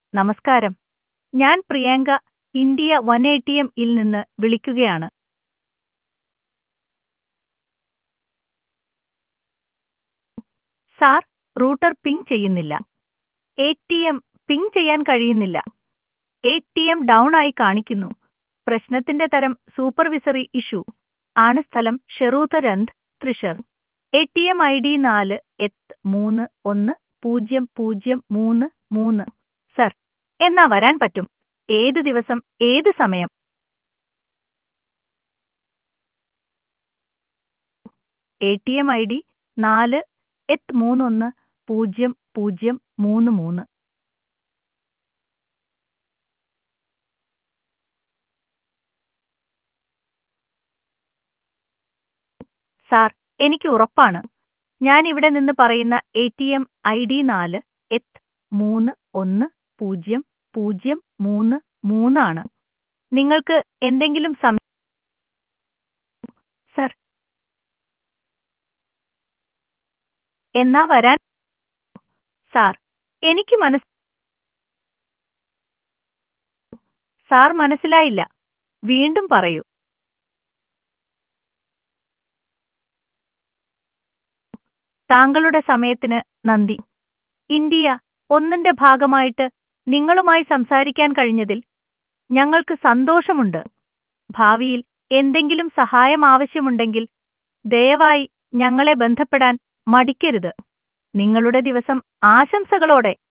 നമസ്കാരം ഞാൻ Priyanka India one eighty M ഇൽ നിന്ന് വിളിക്കുകയാണ് സാർ റൂട്ടർ പിങ് ചെയ്യുന്നില്ല എ ടി എം പിങ് ചെയ്യാൻ കഴിയുന്നില്ല എ ടി എം ഡൗൺ ആയി കാണിക്കുന്നു പ്രശ്നത്തിന്റെ തരം സൂപ്പർവിസറി ഇഷ്യൂ ആണ് സ്ഥലം ഷെറൂതരന്ത് Thrissur A T M I D നാല് എത്ത് മൂന്ന് ഒന്ന് പൂജ്യം പൂജ്യം മൂന്ന് മൂന്ന് സർ എന്നാ വരാൻ പറ്റും ഏത് ദിവസം ഏത് സമയം A T M I D നാല് എത്ത് മൂന്നൊന്ന് പൂജ്യം പൂജ്യം മൂന്ന് മൂന്ന് സാർ എനിക്ക് ഉറപ്പാണ് ഞാൻ ഇവിടെ നിന്ന് പറയുന്ന A T M I D നാല് എത്ത് മൂന്ന് ഒന്ന് പൂജ്യം പൂജ്യം മൂന്ന് മൂന്നാണ് നിങ്ങൾക്ക് എന്തെങ്കിലും സമയം സർ എന്നാ വരാൻ സാർ എനിക്ക് മനസ് സാർ മനസ്സിലായില്ല വീണ്ടും പറയൂ താങ്കളുടെ സമയത്തിന് നന്ദി ഇന്ത്യ ഒന്നിന്റെ ഭാഗമായിട്ട് നിങ്ങളുമായി സംസാരിക്കാൻ കഴിഞ്ഞതിൽ ഞങ്ങൾക്ക് സന്തോഷമുണ്ട് ഭാവിയിൽ എന്തെങ്കിലും സഹായം ആവശ്യമുണ്ടെങ്കിൽ ദയവായി ഞങ്ങളെ ബന്ധപ്പെടാൻ മടിക്കരുത് നിങ്ങളുടെ ദിവസം ആശംസകളോടെ